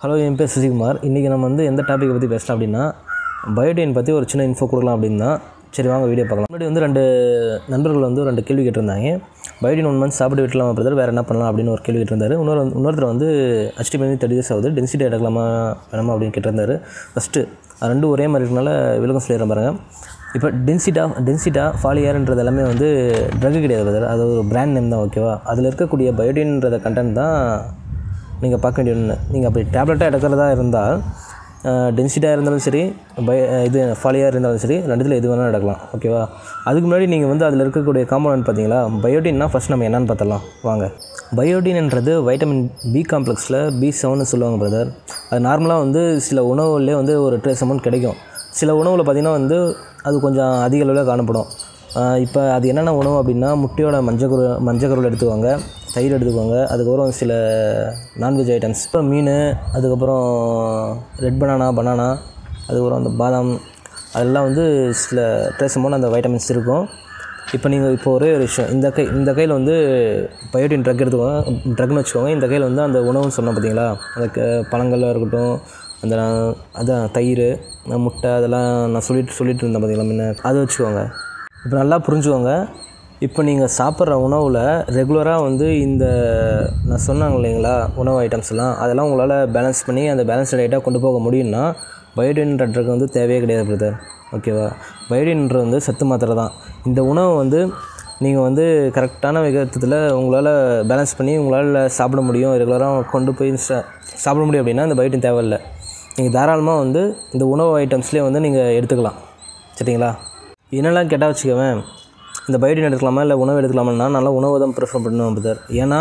hello என் பேர் சுசிகுமார் இன்றைக்கி நம்ம வந்து எந்த டாப்பிக்கை பற்றி பேசலாம் அப்படின்னா பயோடின் பற்றி ஒரு சின்ன இன்ஃபோ கொடுக்கலாம் அப்படின்னு தான் சரி வாங்க வீடியோ பார்க்கலாம் முன்னாடி வந்து ரெண்டு நண்பர்கள் வந்து ரெண்டு கேள்வி கேட்டிருந்தாங்க பயோடின் ஒன் மந்த் சாப்பிட்டு விட்டலாமா பிரதர் வேறு என்ன பண்ணலாம் அப்படின்னு ஒரு கேள்வி கேட்டிருந்தாரு இன்னொரு வந்து- இன்னொருத்தர் வந்து ஹச்டி பண்ணி தேர்ட்டி டேஸ் ஆகுது டென்சிட்டி எடுக்கலாமா வேணாமா அப்படின்னு கேட்டிருந்தாரு ஃபஸ்ட்டு அது ரெண்டும் ஒரே மாதிரி இருக்கனால விளக்கம் சொல்லிடுறேன் பாருங்கள் இப்போ டென்சிட்டா டென்சிட்டா ஃபாலியார்ன்றது எல்லாமே வந்து ட்ரக் கிடையாது பிரதர் அது ஒரு பிராண்ட் நேம் தான் ஓகேவா அதில் இருக்கக்கூடிய பயோடின்றத கண்டென்ட் தான் நீங்கள் பார்க்க வேண்டிய ஒன்று நீங்கள் அப்படி டேப்லெட்டாக எடுக்கிறதா இருந்தால் டென்சிட்டாக இருந்தாலும் சரி பய இது ஃபாலியாக இருந்தாலும் சரி ரெண்டுத்தில் எது வேணாலும் எடுக்கலாம் ஓகேவா அதுக்கு முன்னாடி நீங்கள் வந்து அதில் இருக்கக்கூடிய காம்பவுண்ட் பார்த்தீங்களா பயோட்டின்னா ஃபஸ்ட் நம்ம என்னன்னு பார்த்தலாம் வாங்க பயோட்டின்ன்றது வைட்டமின் பி காம்ப்ளெக்ஸில் பி செவன்னு சொல்லுவாங்க பிரதர் அது நார்மலாக வந்து சில உணவுலேயே வந்து ஒரு ட்ரேஸ் அமௌண்ட் கிடைக்கும் சில உணவில் பார்த்திங்கன்னா வந்து அது கொஞ்சம் அதிக அளவில் காணப்படும் இப்போ அது என்னென்ன உணவு அப்படின்னா முட்டையோட மஞ்சக்கரு மஞ்சக்கருள் எடுத்துக்கோங்க தயிர் எடுத்துக்கோங்க அதுக்கப்புறம் சில நான்வெஜ் ஐட்டம்ஸ் அப்புறம் மீன் அதுக்கப்புறம் ரெட் பனானா பனானா அதுக்கப்புறம் அந்த பாதாம் அதெல்லாம் வந்து சில ட்ரேஸ் அமௌண்ட் அந்த வைட்டமின்ஸ் இருக்கும் இப்போ நீங்கள் இப்போ ஒரே ஒரு விஷயம் இந்த கை இந்த கையில் வந்து பயோட்டின் ட்ரக் எடுத்துக்கோங்க ட்ரக்னு வச்சுக்கோங்க இந்த கையில் வந்து அந்த உணவுன்னு சொன்னோம் பார்த்தீங்களா அந்த க- பழங்கள்லாம் இருக்கட்டும் அந்த அதான் தயிர் முட்டை அதெல்லாம் நான் சொல்லிட்டு சொல்லிட்டு இருந்தேன் பார்த்தீங்களா முன்ன அதை வச்சுக்கோங்க இப்போ நல்லா புரிஞ்சுக்கோங்க இப்போ நீங்கள் சாப்பிட்ற உணவில் ரெகுலராக வந்து இந்த நான் சொன்னாங்க இல்லைங்களா உணவு ஐட்டம்ஸ்லாம் அதெல்லாம் உங்களால் பேலன்ஸ் பண்ணி அந்த பேலன்ஸ் டயட்டாக கொண்டு போக முடியும்னா பயோடின்ற ட்ரக் வந்து தேவையே கிடையாது பிரதர் ஓகேவா பயோடின்ற வந்து சத்து மாத்திரை தான் இந்த உணவு வந்து நீங்கள் வந்து கரெக்டான விதத்தில் உங்களால் பேலன்ஸ் பண்ணி உங்களால் சாப்பிட முடியும் ரெகுலராக கொண்டு போய் சா- சாப்பிட முடியும் அப்படின்னா இந்த பயோட்டின் தேவையில்லை நீங்கள் தாராளமாக வந்து இந்த உணவு ஐட்டம்ஸ்லேயே வந்து நீங்கள் எடுத்துக்கலாம் சரிங்களா என்னெல்லாம் கேட்டால் வச்சுக்கவேன் இந்த பயோட்டின் எடுத்துக்கலாமா இல்லை உணவு எடுத்துக்கலாமா நல்லா உணவு தான் ப்ரிஃபர் பண்ணுவேன் பிரதர் ஏன்னா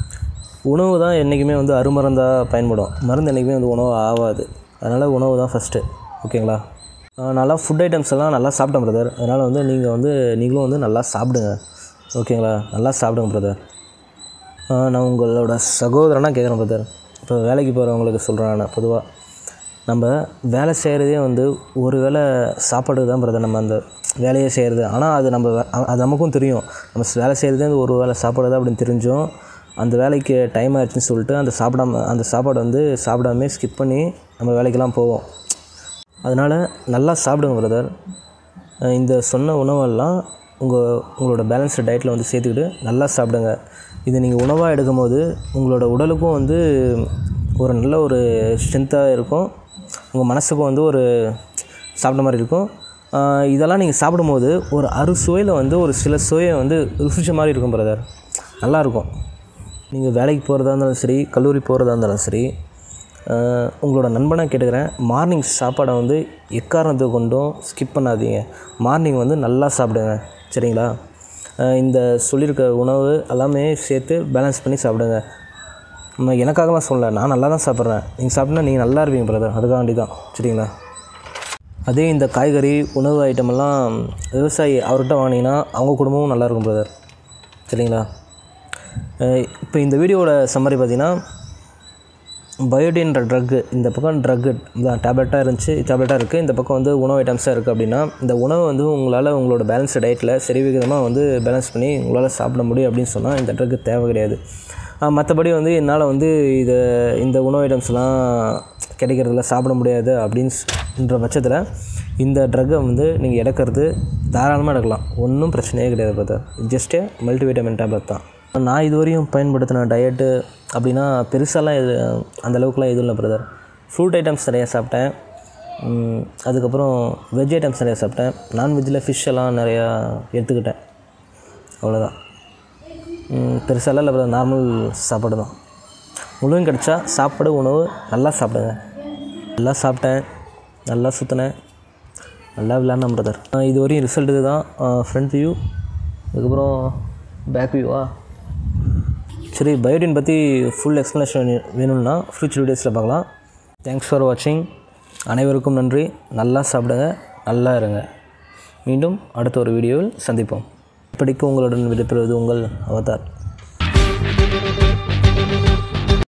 உணவு தான் என்றைக்குமே வந்து அருமருந்தாக பயன்படும் மருந்து என்றைக்குமே வந்து உணவு ஆகாது அதனால் உணவு தான் ஃபஸ்ட்டு ஓகேங்களா ஆஹ் நல்லா ஃபுட் ஐட்டம்ஸ் எல்லாம் நல்லா சாப்பிட்டேன் பிரதர் அதனால் வந்து நீங்கள் வந்து நீங்களும் வந்து நல்லா சாப்பிடுங்க ஓகேங்களா நல்லா சாப்பிடுங்க பிரதர் நான் உங்களோட சகோதரனாக கேட்குறேன் பிரதர் இப்போ வேலைக்கு போகிறவங்களுக்கு சொல்கிறேன் நான் பொதுவாக நம்ம வேலை செய்கிறதே வந்து ஒரு வேளை சாப்பாடு தான் பிரதர் நம்ம அந்த வேலையை செய்கிறது ஆனால் அது நம்ம வே- அது நமக்கும் தெரியும் நம்ம வேலை செய்கிறதே வந்து ஒரு வேளை சாப்பாடு தான் அப்படின்னு தெரிஞ்சும் அந்த வேலைக்கு டைம் ஆயிடுச்சுன்னு சொல்லிட்டு அந்த சாப்பிடாம அந்த சாப்பாடை வந்து சாப்பிடாம ஸ்கிப் பண்ணி நம்ம வேலைக்கெல்லாம் போவோம் அதனால் நல்லா சாப்பிடுங்க பிரதர் இந்த சொன்ன உணவெல்லாம் உங்கள் உங்களோட பேலன்ஸ்டு டயட்டில் வந்து சேர்த்துக்கிட்டு நல்லா சாப்பிடுங்க இது நீங்கள் உணவாக எடுக்கும்போது உங்களோட உடலுக்கும் வந்து ஒரு நல்ல ஒரு ஸ்ட்ரென்த்தாக இருக்கும் உங்கள் மனசுக்கும் வந்து ஒரு சாப்பிட்ட மாதிரி இருக்கும் ஆஹ் இதெல்லாம் நீங்கள் சாப்பிடும்போது ஒரு அறுசுவையில் வந்து ஒரு சில சுவையை வந்து ருசிச்ச மாதிரி இருக்கும் பிரதர் நல்லாயிருக்கும் நீங்கள் வேலைக்கு போகிறதா இருந்தாலும் சரி கல்லூரி போகிறதா இருந்தாலும் சரி ஆஹ் உங்களோட நண்பனாக கேட்டுக்கிறேன் மார்னிங் சாப்பாடை வந்து எக்காரணத்தை கொண்டும் ஸ்கிப் பண்ணாதீங்க மார்னிங் வந்து நல்லா சாப்பிடுங்க சரிங்களா ஆஹ் இந்த சொல்லியிருக்க உணவு எல்லாமே சேர்த்து பேலன்ஸ் பண்ணி சாப்பிடுங்க நம்ம எனக்காகலாம் சொல்லலை நான் நல்லா தான் சாப்பிட்றேன் நீங்கள் சாப்பிட்டா நீங்கள் நல்லா இருப்பீங்க பிரதர் அதுக்காண்டி தான் சரிங்களா அதே இந்த காய்கறி உணவு ஐட்டம் எல்லாம் விவசாயி அவர்கிட்ட வாங்கினீங்கன்னா அவங்க குடும்பமும் நல்லா இருக்கும் பிரதர் சரிங்களா இப்போ இந்த வீடியோவோட சம்மரி பார்த்தீங்கன்னா பயோடின்ற ட்ரக்கு இந்த பக்கம் ட்ரக்கு தான் டேப்லெட்டாக இருந்துச்சு டேப்லெட்டாக இருக்குது இந்த பக்கம் வந்து உணவு ஐட்டம்ஸாக இருக்குது அப்படின்னா இந்த உணவு வந்து உங்களால் உங்களோட பேலன்ஸ் டயட்டில் சரி விகிதமாக வந்து பேலன்ஸ் பண்ணி உங்களால் சாப்பிட முடியும் அப்படின்னு சொன்னால் இந்த ட்ரக்கு தேவை கிடையாது ஆஹ் மற்றபடி வந்து என்னால் வந்து இதை இந்த உணவு ஐட்டம்ஸ்லாம் கிடைக்கிறதில்ல சாப்பிட முடியாது அப்படின்ற பட்சத்தில் இந்த ட்ரக்கை வந்து நீங்கள் எடுக்கிறது தாராளமாக எடுக்கலாம் ஒன்றும் பிரச்சனையே கிடையாது பிரதர் ஜஸ்ட்டு மல்டிவிட்டமின் டேப்லெட் தான் நான் இதுவரையும் பயன்படுத்தின டயட்டு அப்படின்னா பெருசாலாம் இது அந்த அளவுக்குலாம் எதுவும் இல்லை பிரதர் ஃப்ரூட் ஐட்டம்ஸ் நிறையா சாப்பிட்டேன் உம், அதுக்கப்புறம் வெஜ் ஐட்டம்ஸ் நிறையா சாப்பிட்டேன் நான்வெஜ்ஜில் ஃபிஷ் எல்லாம் நிறையா எடுத்துக்கிட்டேன் அவ்வளோதான் பெருசாலாம் இல்லை பிரதர் நார்மல் சாப்பாடு தான் உணவும் கிடச்சா சாப்பாடு உணவு நல்லா சாப்பிடுங்க நல்லா சாப்பிட்டேன் நல்லா சுற்றினேன் நல்லா விளாட்னேன் பிரதர் இது வரையும் ரிசல்ட் இது தான் ஃப்ரண்ட் வியூ அதுக்கப்புறம் பேக் வியூவா சரி பயோடின் பற்றி ஃபுல் எக்ஸ்ப்ளனேஷன் வேணும்னா ஃப்யூச்சர் வீடியோஸில் பார்க்கலாம் தேங்க்ஸ் ஃபார் வாட்சிங் அனைவருக்கும் நன்றி நல்லா சாப்பிடுங்க நல்லா இருங்க மீண்டும் அடுத்த ஒரு வீடியோவில் சந்திப்போம் இப்படிக்கு உங்களுடன் விடைபெறுவது உங்கள் அவதார்